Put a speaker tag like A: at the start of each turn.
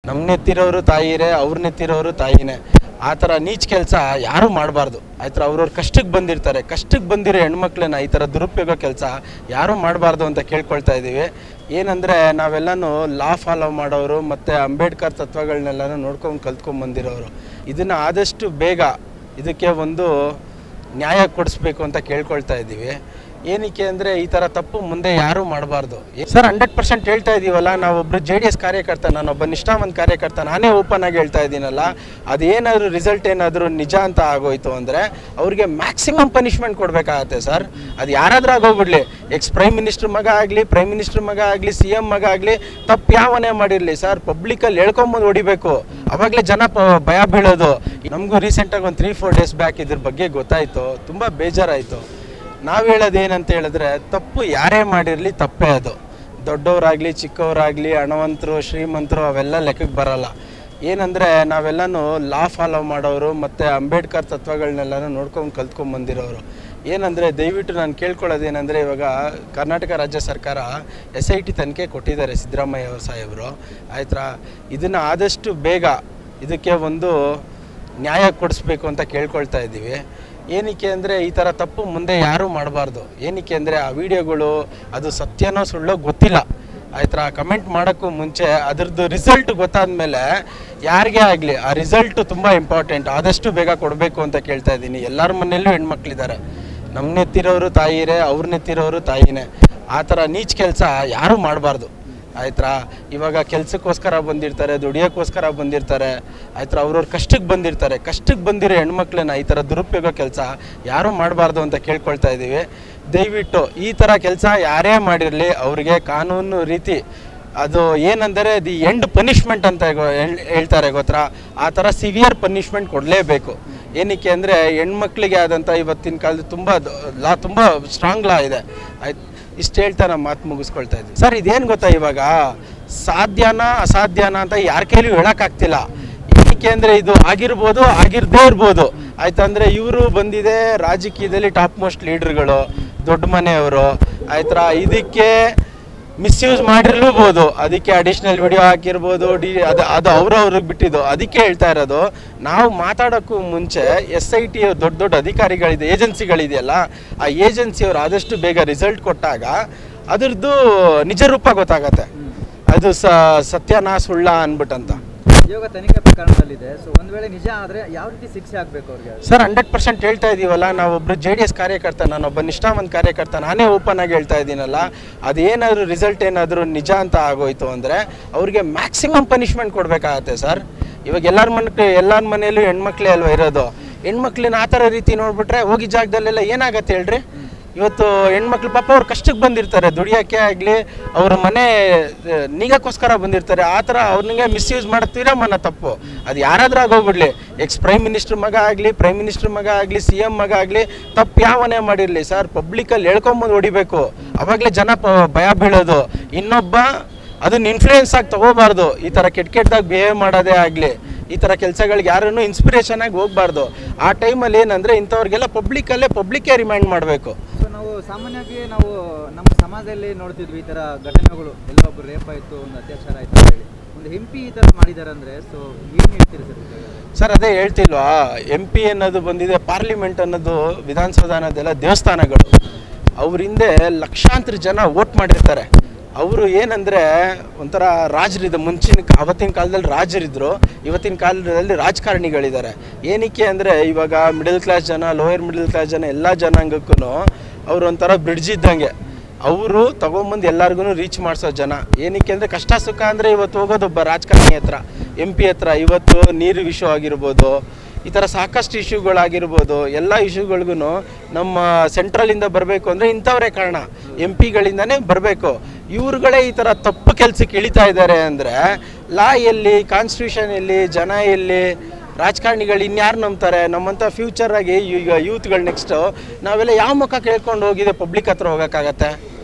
A: ನಮ್ಮ ನೆತ್ತಿರೋರು ತಾಯಿರೇ ಅವ್ರ ನೆತ್ತಿರೋರು ತಾಯಿನೇ ಆ ಥರ ನೀಚ್ ಕೆಲಸ ಯಾರೂ ಮಾಡಬಾರ್ದು ಆಯ್ತು ಅವ್ರವ್ರ ಕಷ್ಟಕ್ಕೆ ಬಂದಿರ್ತಾರೆ ಕಷ್ಟಕ್ಕೆ ಬಂದಿರೋ ಹೆಣ್ಮಕ್ಳನ್ನ ಈ ಥರ ದುರುಪಯೋಗ ಕೆಲಸ ಯಾರೂ ಮಾಡಬಾರ್ದು ಅಂತ ಕೇಳ್ಕೊಳ್ತಾ ಇದ್ದೀವಿ ಏನಂದರೆ ನಾವೆಲ್ಲನೂ ಲಾ ಫಾಲೋ ಮಾಡೋರು ಮತ್ತು ಅಂಬೇಡ್ಕರ್ ತತ್ವಗಳನ್ನೆಲ್ಲನೂ ನೋಡ್ಕೊಂಡು ಕಲ್ತ್ಕೊಂಡು ಬಂದಿರೋರು ಇದನ್ನು ಆದಷ್ಟು ಬೇಗ ಇದಕ್ಕೆ ಒಂದು ನ್ಯಾಯ ಕೊಡಿಸ್ಬೇಕು ಅಂತ ಕೇಳ್ಕೊಳ್ತಾ ಇದ್ದೀವಿ ಏನಕ್ಕೆ ಅಂದರೆ ಈ ಥರ ತಪ್ಪು ಮುಂದೆ ಯಾರೂ ಮಾಡಬಾರ್ದು ಸರ್ ಹಂಡ್ರೆಡ್ ಪರ್ಸೆಂಟ್ ಹೇಳ್ತಾ ಇದ್ದೀವಲ್ಲ ನಾವೊಬ್ಬರು ಜೆ ಡಿ ಎಸ್ ಕಾರ್ಯಕರ್ತ ನಾನೊಬ್ಬ ನಿಷ್ಠಾವಂತ ಕಾರ್ಯಕರ್ತ ನಾನೇ ಓಪನ್ ಆಗಿ ಹೇಳ್ತಾ ಇದ್ದೀನಲ್ಲ ಅದೇನಾದರೂ ರಿಸಲ್ಟ್ ಏನಾದರೂ ನಿಜ ಅಂತ ಆಗೋಯ್ತು ಅಂದರೆ ಅವ್ರಿಗೆ ಮ್ಯಾಕ್ಸಿಮಮ್ ಪನಿಷ್ಮೆಂಟ್ ಕೊಡಬೇಕಾಗತ್ತೆ ಸರ್ ಅದು ಯಾರಾದ್ರೂ ಆಗೋಗ್ಬಿಡ್ಲಿ ಎಕ್ಸ್ ಪ್ರೈಮ್ ಮಿನಿಸ್ಟರ್ ಮಗ ಆಗಲಿ ಪ್ರೈಮ್ ಮಿನಿಸ್ಟರ್ ಮಗ ಆಗಲಿ ಸಿ ಎಮ್ ಮಗ ಆಗಲಿ ತಪ್ಪು ಯಾವನೇ ಮಾಡಿರಲಿ ಸರ್ ಪಬ್ಲಿಕಲ್ಲಿ ಹೇಳ್ಕೊಂಬಂದು ಹೊಡಿಬೇಕು ಅವಾಗಲೇ ಜನ ಪ ಭಯ ಬೀಳೋದು ನಮಗೂ ರೀಸೆಂಟಾಗಿ ಒಂದು ತ್ರೀ ಫೋರ್ ಡೇಸ್ ಬ್ಯಾಕ್ ಇದ್ರ ಬಗ್ಗೆ ಗೊತ್ತಾಯಿತು ತುಂಬ ಬೇಜಾರಾಯಿತು ನಾವು ಹೇಳೋದು ಏನಂತ ಹೇಳಿದ್ರೆ ತಪ್ಪು ಯಾರೇ ಮಾಡಿರಲಿ ತಪ್ಪೇ ಅದು ದೊಡ್ಡವರಾಗಲಿ ಚಿಕ್ಕವರಾಗಲಿ ಹಣವಂತರು ಶ್ರೀಮಂತರು ಅವೆಲ್ಲ ಲೆಕ್ಕಕ್ಕೆ ಬರಲ್ಲ ಏನಂದರೆ ನಾವೆಲ್ಲನೂ ಲಾ ಫಾಲೋ ಮಾಡೋರು ಮತ್ತು ಅಂಬೇಡ್ಕರ್ ತತ್ವಗಳನ್ನೆಲ್ಲನೂ ನೋಡ್ಕೊಂಡು ಕಲ್ತ್ಕೊಂಡು ಬಂದಿರೋರು ಏನಂದರೆ ದಯವಿಟ್ಟು ನಾನು ಕೇಳ್ಕೊಳ್ಳೋದು ಏನಂದರೆ ಇವಾಗ ಕರ್ನಾಟಕ ರಾಜ್ಯ ಸರ್ಕಾರ ಎಸ್ ಐ ಟಿ ತನಿಖೆ ಕೊಟ್ಟಿದ್ದಾರೆ ಸಿದ್ದರಾಮಯ್ಯ ಅವ್ರ ಸಾಹೇಬರು ಆಯ್ತಾ ಇದನ್ನು ಆದಷ್ಟು ಬೇಗ ಇದಕ್ಕೆ ಒಂದು ನ್ಯಾಯ ಕೊಡಿಸ್ಬೇಕು ಅಂತ ಕೇಳ್ಕೊಳ್ತಾ ಇದ್ದೀವಿ ಏನಕ್ಕೆ ಅಂದರೆ ಈ ಥರ ತಪ್ಪು ಮುಂದೆ ಯಾರೂ ಮಾಡಬಾರ್ದು ಏನಕ್ಕೆ ಅಂದರೆ ಆ ವಿಡಿಯೋಗಳು ಅದು ಸತ್ಯನೋ ಸುಳ್ಳೋ ಗೊತ್ತಿಲ್ಲ ಆಯ್ತಾ ಕಮೆಂಟ್ ಮಾಡೋಕ್ಕೂ ಮುಂಚೆ ಅದ್ರದ್ದು ರಿಸಲ್ಟ್ ಗೊತ್ತಾದ್ಮೇಲೆ ಯಾರಿಗೇ ಆಗಲಿ ಆ ರಿಸಲ್ಟು ತುಂಬ ಇಂಪಾರ್ಟೆಂಟ್ ಆದಷ್ಟು ಬೇಗ ಕೊಡಬೇಕು ಅಂತ ಕೇಳ್ತಾ ಇದ್ದೀನಿ ಎಲ್ಲರ ಮನೆಯಲ್ಲೂ ಹೆಣ್ಮಕ್ಳಿದ್ದಾರೆ ನಮ್ಮ ನೆತ್ತಿರೋರು ತಾಯಿರೇ ಅವ್ರ ನೆತ್ತಿರೋರು ತಾಯಿನೇ ಆ ಥರ ನೀಚ್ ಕೆಲಸ ಯಾರೂ ಮಾಡಬಾರ್ದು ಆಯ್ತಾ ಇವಾಗ ಕೆಲ್ಸಕ್ಕೋಸ್ಕರ ಬಂದಿರ್ತಾರೆ ದುಡಿಯೋಕ್ಕೋಸ್ಕರ ಬಂದಿರ್ತಾರೆ ಆಯ್ತಾ ಅವ್ರವ್ರ ಕಷ್ಟಕ್ಕೆ ಬಂದಿರ್ತಾರೆ ಕಷ್ಟಕ್ಕೆ ಬಂದಿರೋ ಹೆಣ್ಮಕ್ಳನ್ನ ಈ ಥರ ದುರುಪಯೋಗ ಕೆಲಸ ಯಾರೂ ಮಾಡಬಾರ್ದು ಅಂತ ಕೇಳ್ಕೊಳ್ತಾ ಇದ್ದೀವಿ ದಯವಿಟ್ಟು ಈ ಥರ ಕೆಲಸ ಯಾರೇ ಮಾಡಿರಲಿ ಅವ್ರಿಗೆ ಕಾನೂನು ರೀತಿ ಅದು ಏನಂದರೆ ದಿ ಎಂಡ್ ಪನಿಷ್ಮೆಂಟ್ ಅಂತ ಗೊ- ಹೇಳ್- ಹೇಳ್ತಾರೆ ಗೊತ್ತಾ ಆ ಥರ ಸಿವಿಯರ್ ಪನಿಷ್ಮೆಂಟ್ ಕೊಡಲೇಬೇಕು ಏನಕ್ಕೆ ಅಂದರೆ ಹೆಣ್ಮಕ್ಳಿಗೆ ಆದಂಥ ಇವತ್ತಿನ ಕಾಲದ ತುಂಬ ಲಾ ತುಂಬ ಸ್ಟ್ರಾಂಗ್ ಲಾ ಇದೆ ಆಯ್ತು ಇಷ್ಟು ಹೇಳ್ತಾ ನಮ್ಮ ಮಾತು ಮುಗಿಸ್ಕೊಳ್ತಾ ಇದ್ವಿ ಸರ್ ಇದೇನು ಗೊತ್ತಾ ಇವಾಗ ಸಾಧ್ಯನಾ ಅಸಾಧ್ಯನಾ ಅಂತ ಯಾರ ಕೈಲೂ ಹೇಳೋಕ್ಕಾಗ್ತಿಲ್ಲ ಏನಕ್ಕೆ ಅಂದರೆ ಇದು ಆಗಿರ್ಬೋದು ಆಗಿರದೇ ಇರ್ಬೋದು ಆಯ್ತಂದ್ರೆ ಇವರು ಬಂದಿದೆ ರಾಜಕೀಯದಲ್ಲಿ ಟಾಪ್ ಮೋಸ್ಟ್ ಲೀಡರ್ಗಳು ದೊಡ್ಡ ಮನೆಯವರು ಆಯ್ತಾ ಇದಕ್ಕೆ ಮಿಸ್ಯೂಸ್ ಮಾಡಿರ್ಲೂಬೋದು ಅದಕ್ಕೆ ಅಡಿಷ್ನಲ್ ವಿಡಿಯೋ ಹಾಕಿರ್ಬೋದು ಡಿ ಅದು ಅದು ಅವ್ರವ್ರಿಗೆ ಬಿಟ್ಟಿದ್ದು ಅದಕ್ಕೆ ಹೇಳ್ತಾ ಇರೋದು ನಾವು ಮಾತಾಡೋಕ್ಕೂ ಮುಂಚೆ ಎಸ್ ಐ ಟಿ ದೊಡ್ಡ ದೊಡ್ಡ ಅಧಿಕಾರಿಗಳಿದೆ ಏಜೆನ್ಸಿಗಳಿದೆಯಲ್ಲ ಆ ಏಜೆನ್ಸಿಯವರು ಆದಷ್ಟು ಬೇಗ ರಿಸಲ್ಟ್ ಕೊಟ್ಟಾಗ ಅದ್ರದ್ದು ನಿಜ ರೂಪ ಗೊತ್ತಾಗತ್ತೆ ಅದು ಸ ಸತ್ಯನಾ ಸುಳ್ಳ ಅನ್ಬಿಟ್ಟಂತ
B: ಇವಾಗ ತನಿಖೆ ಪ್ರಕರಣದಲ್ಲಿದೆ ಸೊ ಒಂದ್ ವೇಳೆ ನಿಜ ಆದ್ರೆ ಯಾವ ರೀತಿ ಶಿಕ್ಷೆ ಆಗ್ಬೇಕು ಅವ್ರಿಗೆ
A: ಸರ್ ಹಂಡ್ರೆಡ್ ಪರ್ಸೆಂಟ್ ಹೇಳ್ತಾ ಇದ್ದೀವಲ್ಲ ನಾವೊಬ್ರು ಜೆ ಡಿ ಎಸ್ ಕಾರ್ಯಕರ್ತ ನಾನೊಬ್ಬ ನಿಷ್ಠಾವಂತ ಕಾರ್ಯಕರ್ತ ನಾನೇ ಓಪನ್ ಆಗಿ ಹೇಳ್ತಾ ಇದ್ದೀನಲ್ಲ ಅದೇನಾದರೂ ರಿಸಲ್ಟ್ ಏನಾದರೂ ನಿಜ ಅಂತ ಆಗೋಯ್ತು ಅಂದರೆ ಅವ್ರಿಗೆ ಮ್ಯಾಕ್ಸಿಮಮ್ ಪನಿಷ್ಮೆಂಟ್ ಕೊಡಬೇಕಾಗತ್ತೆ ಸರ್ ಇವಾಗ ಎಲ್ಲರ ಮನೆ ಎಲ್ಲರ ಮನೆಯಲ್ಲೂ ಹೆಣ್ಮಕ್ಳೇ ಅಲ್ವಾ ಇರೋದು ಹೆಣ್ಮಕ್ಳನ್ನ ಆ ಥರ ರೀತಿ ನೋಡ್ಬಿಟ್ರೆ ಹೋಗಿ ಜಾಗದಲ್ಲೆಲ್ಲ ಏನಾಗತ್ತೆ ಹೇಳ್ರಿ ಇವತ್ತು ಹೆಣ್ಮಕ್ಳು ಪಾಪ ಅವ್ರು ಕಷ್ಟಕ್ಕೆ ಬಂದಿರ್ತಾರೆ ದುಡಿಯೋಕ್ಕೆ ಆಗಲಿ ಅವ್ರ ಮನೆ ಆ, ನಿಗಕ್ಕೋಸ್ಕರ ಬಂದಿರ್ತಾರೆ ಆ ಥರ ಅವ್ರನಿಗೆ ಮಿಸ್ಯೂಸ್ ಮಾಡ್ತೀರಾ ಮನ ತಪ್ಪು ಅದು ಯಾರಾದ್ರೂ ಆಗೋಗ್ಬಿಡ್ಲಿ ಎಕ್ಸ್ ಪ್ರೈಮ್ ಮಿನಿಸ್ಟರ್ ಮಗ ಆಗಲಿ ಪ್ರೈಮ್ ಮಿನಿಸ್ಟರ್ ಮಗ ಆಗಲಿ ಸಿ ಎಮ್ ಮಗ ಆಗಲಿ ತಪ್ಪು ಯಾವನೇ ಮಾಡಿರಲಿ ಸರ್ ಪಬ್ಲಿಕಲ್ಲಿ ಹೇಳ್ಕೊಂಬಂದು ಹೊಡಿಬೇಕು ಅವಾಗಲೇ ಜನ ಪ ಭಯ ಬೀಳೋದು ಇನ್ನೊಬ್ಬ ಅದನ್ನ ಇನ್ಫ್ಲೂಯೆನ್ಸ್ ಆಗಿ ತಗೋಬಾರ್ದು ಈ ಥರ ಕೆಟ್ಟ ಕೆಟ್ಟದಾಗ ಬಿಹೇವ್ ಮಾಡೋದೇ ಆಗಲಿ ಈ ಥರ ಕೆಲಸಗಳಿಗೆ ಯಾರನ್ನು ಇನ್ಸ್ಪಿರೇಷನ್ ಆಗಿ ಹೋಗ್ಬಾರ್ದು ಆ ಟೈಮಲ್ಲಿ ಏನಂದರೆ ಇಂಥವ್ರಿಗೆಲ್ಲ ಪಬ್ಲಿಕಲ್ಲೇ ಪಬ್ಲಿಕ್ಕೇ ರಿಮೈಂಡ್ ಮಾಡಬೇಕು
B: ಸೊ ನಾವು ಸಾಮಾನ್ಯವಾಗಿ ನಾವು ನಮ್ಮ ಸಮಾಜದಲ್ಲಿ ನೋಡ್ತಿದ್ವಿ ಈ ತರ ಘಟನೆಗಳು ಎಲ್ಲ ಒಬ್ರು ರೇಪ್ ಆಯ್ತು ಒಂದು ಅತ್ಯಾಚಾರ ಆಯ್ತು ಅಂತ ಹೇಳಿ ಒಂದು ಎಂಪಿ ಈ ತರ ಮಾಡಿದಾರೆ ಅಂದ್ರೆ ಸೊ ಏನ್ ಹೇಳ್ತೀರಿ ಸರ್
A: ಸರ್ ಅದೇ ಹೇಳ್ತಿಲ್ವಾ ಎಂ ಪಿ ಅನ್ನೋದು ಬಂದಿದೆ ಪಾರ್ಲಿಮೆಂಟ್ ಅನ್ನೋದು ವಿಧಾನಸೌಧ ಅನ್ನೋದೆಲ್ಲ ದೇವಸ್ಥಾನಗಳು ಅವ್ರ ಹಿಂದೆ ಲಕ್ಷಾಂತರ ಜನ ವೋಟ್ ಮಾಡಿರ್ತಾರೆ ಅವರು ಏನಂದರೆ ಒಂಥರ ರಾಜರಿದ್ದು ಮುಂಚಿನ ಕಾ- ಅವತ್ತಿನ ಕಾಲದಲ್ಲಿ ರಾಜರಿದ್ದರು ಇವತ್ತಿನ ಕಾಲದಲ್ಲಿ ರಾಜಕಾರಣಿಗಳಿದ್ದಾರೆ ಏನಕ್ಕೆ ಅಂದರೆ ಇವಾಗ ಮಿಡಲ್ ಕ್ಲಾಸ್ ಜನ ಲೋಯರ್ ಮಿಡಲ್ ಕ್ಲಾಸ್ ಜನ ಎಲ್ಲ ಜನಾಂಗಕ್ಕೂ ಅವರು ಒಂಥರ ಬ್ರಿಡ್ಜ್ ಇದ್ದಂಗೆ ಅವರು ತಗೊಂಬಂದು ಎಲ್ಲರಿಗೂ ರೀಚ್ ಮಾಡಿಸೋ ಜನ ಏನಕ್ಕೆ ಅಂದರೆ ಕಷ್ಟ ಸುಖ ಅಂದರೆ ಇವತ್ತು ಹೋಗೋದೊಬ್ಬ ರಾಜಕಾರಣಿ ಹತ್ರ ಎಂ ಪಿ ಹತ್ರ ಇವತ್ತು ನೀರು ವಿಷಯ ಆಗಿರ್ಬೋದು ಈ ಥರ ಸಾಕಷ್ಟು ಇಶ್ಯೂಗಳಾಗಿರ್ಬೋದು ಎಲ್ಲ ಇಶ್ಯೂಗಳಿಗೂ ನಮ್ಮ ಸೆಂಟ್ರಲಿಂದ ಬರಬೇಕು ಅಂದರೆ ಇಂಥವರೇ ಕಾರಣ ಎಂ ಪಿಗಳಿಂದನೇ ಬರಬೇಕು ಇವ್ರುಗಳೇ ಈ ಥರ ತಪ್ಪು ಕೆಲಸಕ್ಕೆ ಇಳಿತಾ ಇದ್ದಾರೆ ಅಂದರೆ ಲಾ ಎಲ್ಲಿ ಕಾನ್ಸ್ಟಿಟ್ಯೂಷನ್ ಎಲ್ಲಿ ಜನ ಎಲ್ಲಿ ರಾಜಕಾರಣಿಗಳು ಇನ್ಯಾರು ನಂಬ್ತಾರೆ ನಮ್ಮಂಥ ಫ್ಯೂಚರ್ ಆಗಿ ಈಗ ಯೂತ್ಗಳು ನೆಕ್ಸ್ಟು ನಾವೆಲ್ಲ ಯಾವ ಮುಖ ಕೇಳ್ಕೊಂಡು ಹೋಗಿದೆ ಪಬ್ಲಿಕ್ ಹತ್ರ ಹೋಗೋಕ್ಕಾಗತ್ತೆ